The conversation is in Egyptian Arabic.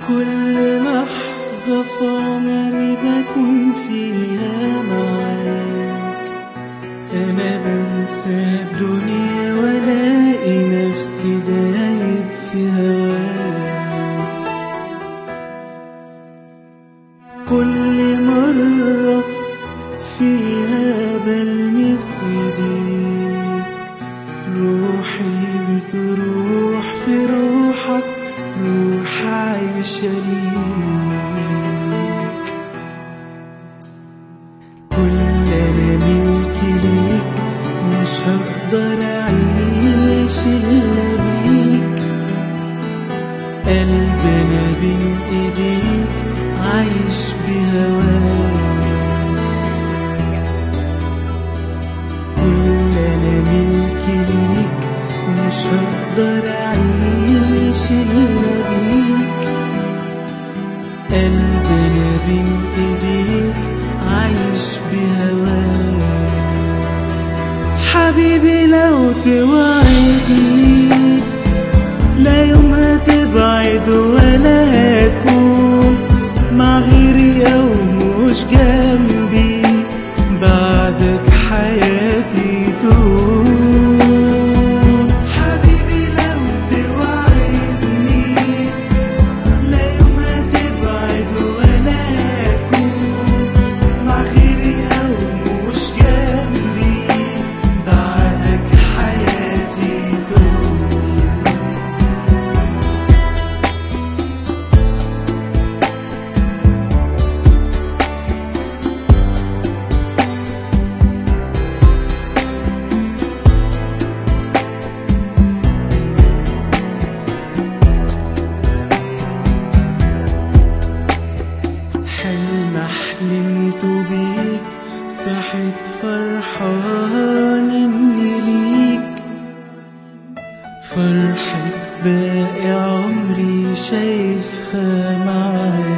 كل لحظة في عمري بكون فيها معاك أنا بنسى الدنيا وألاقي نفسي دايب في هواك كل مرة فيها بلمس ايديك روحي بتروح في روحك روح عايشة ليك كل انا ملك ليك مش هقدر اعيش الا بيك قلب انا بين ايديك عايش بهواك كل انا ملك ليك مش هقدر اعيش الا بيك قلب انا بين ايديك عايش بهواك حبيبي لو توعدني لا يوم هتبعد ولا هتكون مع غيري او مش جنبي بعدك حياتي تهون حبيبي لو توعدني لا يوم هتبعد ولا هتكون مع غيري او مش جنبي بعدك حياتي تهون حلم حلمت بيك صحيت فرحان اني ليك فرحة باقي عمري شايفها معاك